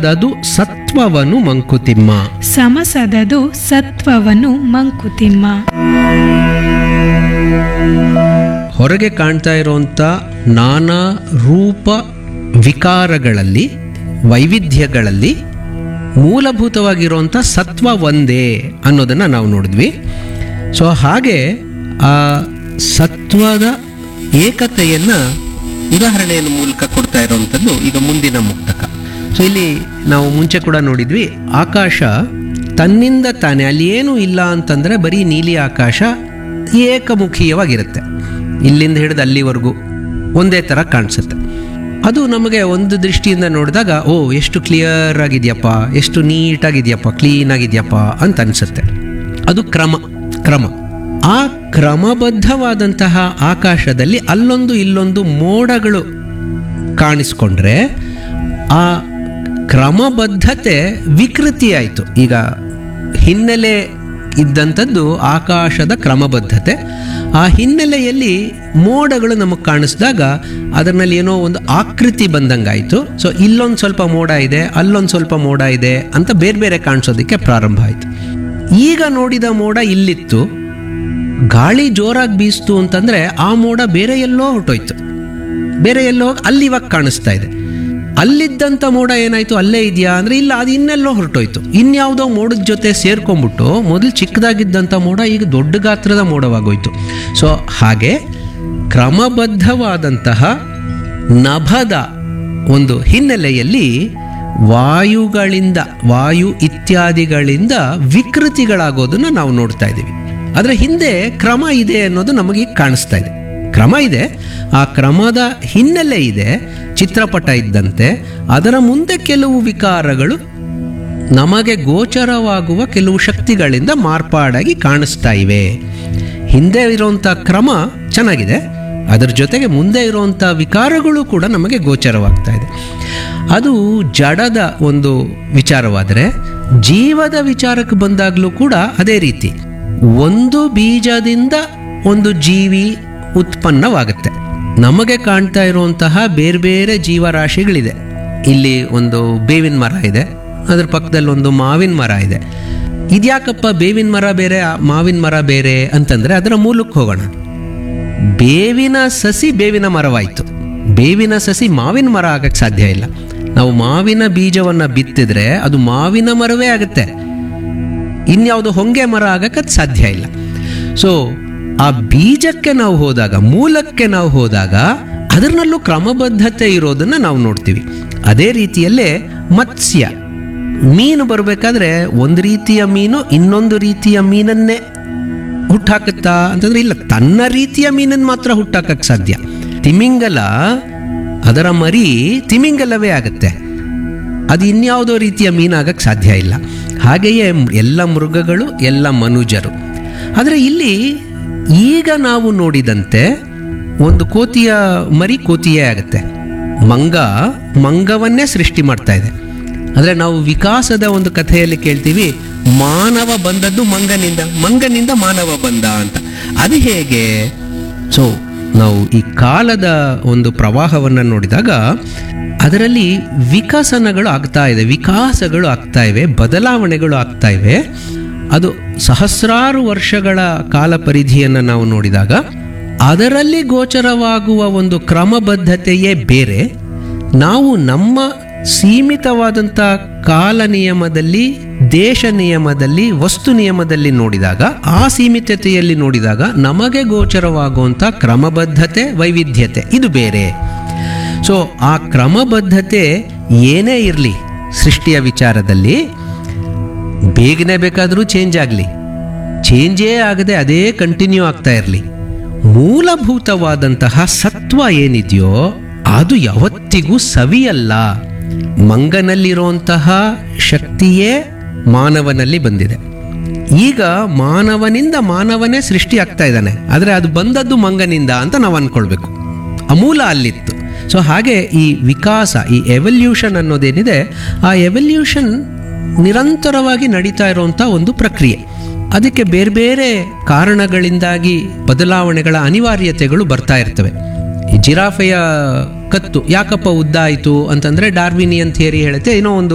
ಅದು ಸತ್ವವನು ಮಂಕುತಿಮ್ಮ ಸಮಸದದು ಸತ್ವವನು ಮಂಕುತಿಮ್ಮ ಹೊರಗೆ ಕಾಣ್ತಾ ಇರುವಂಥ ನಾನಾ ರೂಪ ವಿಕಾರಗಳಲ್ಲಿ ವೈವಿಧ್ಯಗಳಲ್ಲಿ ಮೂಲಭೂತವಾಗಿರುವಂಥ ಸತ್ವ ಒಂದೇ ಅನ್ನೋದನ್ನು ನಾವು ನೋಡಿದ್ವಿ ಸೊ ಹಾಗೆ ಆ ಸತ್ವದ ಏಕತೆಯನ್ನು ಉದಾಹರಣೆಯ ಮೂಲಕ ಕೊಡ್ತಾ ಇರುವಂಥದ್ದು ಈಗ ಮುಂದಿನ ಮುಕ್ತಕ ಸೊ ಇಲ್ಲಿ ನಾವು ಮುಂಚೆ ಕೂಡ ನೋಡಿದ್ವಿ ಆಕಾಶ ತನ್ನಿಂದ ತಾನೇ ಅಲ್ಲಿ ಏನೂ ಇಲ್ಲ ಅಂತಂದರೆ ಬರೀ ನೀಲಿ ಆಕಾಶ ಏಕಮುಖೀಯವಾಗಿರುತ್ತೆ ಇಲ್ಲಿಂದ ಹಿಡಿದು ಅಲ್ಲಿವರೆಗೂ ಒಂದೇ ಥರ ಕಾಣಿಸುತ್ತೆ ಅದು ನಮಗೆ ಒಂದು ದೃಷ್ಟಿಯಿಂದ ನೋಡಿದಾಗ ಓ ಎಷ್ಟು ಕ್ಲಿಯರ್ ಆಗಿದೆಯಪ್ಪ ಎಷ್ಟು ನೀಟಾಗಿದೆಯಪ್ಪ ಕ್ಲೀನ್ ಆಗಿದೆಯಪ್ಪ ಅಂತ ಅನಿಸುತ್ತೆ ಅದು ಕ್ರಮ ಕ್ರಮ ಆ ಕ್ರಮಬದ್ಧವಾದಂತಹ ಆಕಾಶದಲ್ಲಿ ಅಲ್ಲೊಂದು ಇಲ್ಲೊಂದು ಮೋಡಗಳು ಕಾಣಿಸ್ಕೊಂಡ್ರೆ ಆ ಕ್ರಮಬದ್ಧತೆ ವಿಕೃತಿ ಆಯಿತು ಈಗ ಹಿನ್ನೆಲೆ ಇದ್ದಂಥದ್ದು ಆಕಾಶದ ಕ್ರಮಬದ್ಧತೆ ಆ ಹಿನ್ನೆಲೆಯಲ್ಲಿ ಮೋಡಗಳು ನಮಗೆ ಕಾಣಿಸಿದಾಗ ಅದರಲ್ಲಿ ಏನೋ ಒಂದು ಆಕೃತಿ ಬಂದಂಗಾಯಿತು ಸೊ ಇಲ್ಲೊಂದು ಸ್ವಲ್ಪ ಮೋಡ ಇದೆ ಅಲ್ಲೊಂದು ಸ್ವಲ್ಪ ಮೋಡ ಇದೆ ಅಂತ ಬೇರೆ ಬೇರೆ ಕಾಣಿಸೋದಕ್ಕೆ ಪ್ರಾರಂಭ ಆಯಿತು ಈಗ ನೋಡಿದ ಮೋಡ ಇಲ್ಲಿತ್ತು ಗಾಳಿ ಜೋರಾಗಿ ಬೀಸ್ತು ಅಂತಂದರೆ ಆ ಮೋಡ ಬೇರೆ ಎಲ್ಲೋ ಹೊರಟೋಯ್ತು ಬೇರೆ ಎಲ್ಲೋ ಅಲ್ಲಿ ಇವಾಗ ಕಾಣಿಸ್ತಾ ಇದೆ ಅಲ್ಲಿದ್ದಂಥ ಮೋಡ ಏನಾಯ್ತು ಅಲ್ಲೇ ಇದೆಯಾ ಅಂದರೆ ಇಲ್ಲ ಅದು ಇನ್ನೆಲ್ಲೋ ಹೊರಟೋಯ್ತು ಇನ್ಯಾವುದೋ ಮೋಡದ ಜೊತೆ ಸೇರ್ಕೊಂಡ್ಬಿಟ್ಟು ಮೊದಲು ಚಿಕ್ಕದಾಗಿದ್ದಂಥ ಮೋಡ ಈಗ ದೊಡ್ಡ ಗಾತ್ರದ ಮೋಡವಾಗೋಯ್ತು ಸೊ ಹಾಗೆ ಕ್ರಮಬದ್ಧವಾದಂತಹ ನಭದ ಒಂದು ಹಿನ್ನೆಲೆಯಲ್ಲಿ ವಾಯುಗಳಿಂದ ವಾಯು ಇತ್ಯಾದಿಗಳಿಂದ ವಿಕೃತಿಗಳಾಗೋದನ್ನು ನಾವು ನೋಡ್ತಾ ಇದ್ದೀವಿ ಅದರ ಹಿಂದೆ ಕ್ರಮ ಇದೆ ಅನ್ನೋದು ನಮಗೆ ಕಾಣಿಸ್ತಾ ಇದೆ ಕ್ರಮ ಇದೆ ಆ ಕ್ರಮದ ಹಿನ್ನೆಲೆ ಇದೆ ಚಿತ್ರಪಟ ಇದ್ದಂತೆ ಅದರ ಮುಂದೆ ಕೆಲವು ವಿಕಾರಗಳು ನಮಗೆ ಗೋಚರವಾಗುವ ಕೆಲವು ಶಕ್ತಿಗಳಿಂದ ಮಾರ್ಪಾಡಾಗಿ ಕಾಣಿಸ್ತಾ ಇವೆ ಹಿಂದೆ ಇರುವಂಥ ಕ್ರಮ ಚೆನ್ನಾಗಿದೆ ಅದರ ಜೊತೆಗೆ ಮುಂದೆ ಇರುವಂಥ ವಿಕಾರಗಳು ಕೂಡ ನಮಗೆ ಗೋಚರವಾಗ್ತಾ ಇದೆ ಅದು ಜಡದ ಒಂದು ವಿಚಾರವಾದರೆ ಜೀವದ ವಿಚಾರಕ್ಕೆ ಬಂದಾಗಲೂ ಕೂಡ ಅದೇ ರೀತಿ ಒಂದು ಬೀಜದಿಂದ ಒಂದು ಜೀವಿ ಉತ್ಪನ್ನವಾಗುತ್ತೆ ನಮಗೆ ಕಾಣ್ತಾ ಇರುವಂತಹ ಬೇರೆ ಬೇರೆ ಜೀವರಾಶಿಗಳಿದೆ ಇಲ್ಲಿ ಒಂದು ಬೇವಿನ ಮರ ಇದೆ ಅದ್ರ ಪಕ್ಕದಲ್ಲಿ ಒಂದು ಮಾವಿನ ಮರ ಇದೆ ಇದ್ಯಾಕಪ್ಪ ಬೇವಿನ ಮರ ಬೇರೆ ಆ ಮಾವಿನ ಮರ ಬೇರೆ ಅಂತಂದ್ರೆ ಅದರ ಮೂಲಕ್ಕೆ ಹೋಗೋಣ ಬೇವಿನ ಸಸಿ ಬೇವಿನ ಮರವಾಯಿತು ಬೇವಿನ ಸಸಿ ಮಾವಿನ ಮರ ಆಗಕ್ಕೆ ಸಾಧ್ಯ ಇಲ್ಲ ನಾವು ಮಾವಿನ ಬೀಜವನ್ನು ಬಿತ್ತಿದ್ರೆ ಅದು ಮಾವಿನ ಮರವೇ ಆಗುತ್ತೆ ಇನ್ಯಾವುದು ಹೊಂಗೆ ಮರ ಆಗಕ್ಕೆ ಅದು ಸಾಧ್ಯ ಇಲ್ಲ ಸೊ ಆ ಬೀಜಕ್ಕೆ ನಾವು ಹೋದಾಗ ಮೂಲಕ್ಕೆ ನಾವು ಹೋದಾಗ ಅದರಲ್ಲೂ ಕ್ರಮಬದ್ಧತೆ ಇರೋದನ್ನು ನಾವು ನೋಡ್ತೀವಿ ಅದೇ ರೀತಿಯಲ್ಲೇ ಮತ್ಸ್ಯ ಮೀನು ಬರಬೇಕಾದ್ರೆ ಒಂದು ರೀತಿಯ ಮೀನು ಇನ್ನೊಂದು ರೀತಿಯ ಮೀನನ್ನೇ ಹುಟ್ಟಾಕತ್ತಾ ಅಂತಂದ್ರೆ ಇಲ್ಲ ತನ್ನ ರೀತಿಯ ಮೀನನ್ನು ಮಾತ್ರ ಹುಟ್ಟಾಕಕ್ಕೆ ಸಾಧ್ಯ ತಿಮಿಂಗಲ ಅದರ ಮರಿ ತಿಮಿಂಗಲವೇ ಆಗುತ್ತೆ ಅದು ಇನ್ಯಾವುದೋ ರೀತಿಯ ಮೀನಾಗಕ್ಕೆ ಸಾಧ್ಯ ಇಲ್ಲ ಹಾಗೆಯೇ ಎಲ್ಲ ಮೃಗಗಳು ಎಲ್ಲ ಮನುಜರು ಆದರೆ ಇಲ್ಲಿ ಈಗ ನಾವು ನೋಡಿದಂತೆ ಒಂದು ಕೋತಿಯ ಮರಿ ಕೋತಿಯೇ ಆಗುತ್ತೆ ಮಂಗ ಮಂಗವನ್ನೇ ಸೃಷ್ಟಿ ಮಾಡ್ತಾ ಇದೆ ಅಂದರೆ ನಾವು ವಿಕಾಸದ ಒಂದು ಕಥೆಯಲ್ಲಿ ಕೇಳ್ತೀವಿ ಮಾನವ ಬಂದದ್ದು ಮಂಗನಿಂದ ಮಂಗನಿಂದ ಮಾನವ ಬಂದ ಅಂತ ಅದು ಹೇಗೆ ಸೊ ನಾವು ಈ ಕಾಲದ ಒಂದು ಪ್ರವಾಹವನ್ನು ನೋಡಿದಾಗ ಅದರಲ್ಲಿ ವಿಕಸನಗಳು ಆಗ್ತಾ ಇದೆ ವಿಕಾಸಗಳು ಆಗ್ತಾ ಇವೆ ಬದಲಾವಣೆಗಳು ಆಗ್ತಾ ಇವೆ ಅದು ಸಹಸ್ರಾರು ವರ್ಷಗಳ ಕಾಲ ಪರಿಧಿಯನ್ನು ನಾವು ನೋಡಿದಾಗ ಅದರಲ್ಲಿ ಗೋಚರವಾಗುವ ಒಂದು ಕ್ರಮಬದ್ಧತೆಯೇ ಬೇರೆ ನಾವು ನಮ್ಮ ಸೀಮಿತವಾದಂಥ ಕಾಲ ನಿಯಮದಲ್ಲಿ ದೇಶ ನಿಯಮದಲ್ಲಿ ವಸ್ತು ನಿಯಮದಲ್ಲಿ ನೋಡಿದಾಗ ಆ ಸೀಮಿತತೆಯಲ್ಲಿ ನೋಡಿದಾಗ ನಮಗೆ ಗೋಚರವಾಗುವಂಥ ಕ್ರಮಬದ್ಧತೆ ವೈವಿಧ್ಯತೆ ಇದು ಬೇರೆ ಸೊ ಆ ಕ್ರಮಬದ್ಧತೆ ಏನೇ ಇರಲಿ ಸೃಷ್ಟಿಯ ವಿಚಾರದಲ್ಲಿ ಬೇಗನೆ ಬೇಕಾದರೂ ಚೇಂಜ್ ಆಗಲಿ ಚೇಂಜೇ ಆಗದೆ ಅದೇ ಕಂಟಿನ್ಯೂ ಆಗ್ತಾ ಇರಲಿ ಮೂಲಭೂತವಾದಂತಹ ಸತ್ವ ಏನಿದೆಯೋ ಅದು ಯಾವತ್ತಿಗೂ ಸವಿಯಲ್ಲ ಮಂಗನಲ್ಲಿರುವಂತಹ ಶಕ್ತಿಯೇ ಮಾನವನಲ್ಲಿ ಬಂದಿದೆ ಈಗ ಮಾನವನಿಂದ ಮಾನವನೇ ಸೃಷ್ಟಿ ಆಗ್ತಾ ಇದ್ದಾನೆ ಆದರೆ ಅದು ಬಂದದ್ದು ಮಂಗನಿಂದ ಅಂತ ನಾವು ಅಂದ್ಕೊಳ್ಬೇಕು ಅಮೂಲ ಅಲ್ಲಿತ್ತು ಸೊ ಹಾಗೆ ಈ ವಿಕಾಸ ಈ ಎವಲ್ಯೂಷನ್ ಅನ್ನೋದೇನಿದೆ ಆ ಎವಲ್ಯೂಷನ್ ನಿರಂತರವಾಗಿ ನಡೀತಾ ಇರುವಂಥ ಒಂದು ಪ್ರಕ್ರಿಯೆ ಅದಕ್ಕೆ ಬೇರೆ ಬೇರೆ ಕಾರಣಗಳಿಂದಾಗಿ ಬದಲಾವಣೆಗಳ ಅನಿವಾರ್ಯತೆಗಳು ಬರ್ತಾ ಇರ್ತವೆ ಈ ಜಿರಾಫೆಯ ಕತ್ತು ಯಾಕಪ್ಪ ಉದ್ದ ಆಯಿತು ಅಂತಂದರೆ ಡಾರ್ವಿನಿಯನ್ ಥಿಯರಿ ಹೇಳುತ್ತೆ ಏನೋ ಒಂದು